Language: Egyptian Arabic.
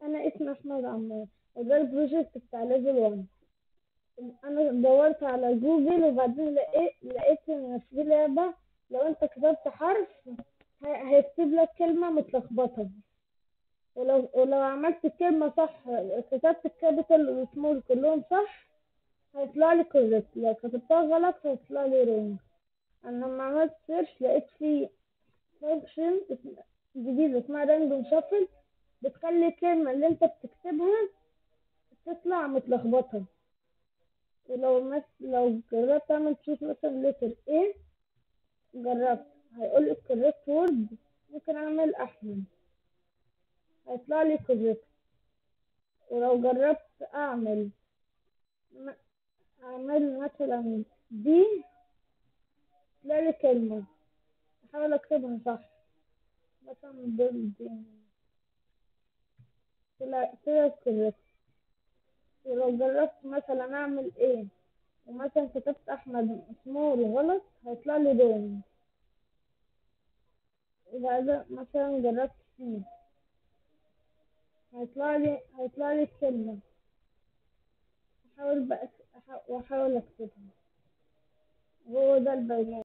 انا اسمي احمد عمار وده البروجكت بتاع ليفل 1 انا دورت على جوجل وبعدين لقيت لقيت ان في لعبه لو انت كتبت حرف هي- هيكتب لك كلمه متلخبطه ولو ولو عملت الكلمه صح كتبت الكابيتال والسمول كلهم صح هيطلع لي كوريكت لو كتبتها غلط هيطلع لي رونج انا لما عملت سيرش لقيت في فانكشن جديدة اسمها راندوم شافل بتخلي الكلمة اللي انت بتكتبها تطلع متلخبطة ولو مس... لو جربت تعمل تشوف مثلا لتر A جربت هيقول لي correct word ممكن اعمل احمد هيطلع لي correct ولو جربت اعمل م... اعمل مثلا دي يطلع لي كلمة احاول اكتبها صح مثلا building طلع طلع correct ولو جربت مثلا اعمل ايه ومثلا كتبت احمد سمول غلط هيطلع لي رونج وبعد مثلا جربت سي هيطلع لي هيطلع لي الكلمة احاول بقى أح- واحاول اكتبها وهو ده البيانات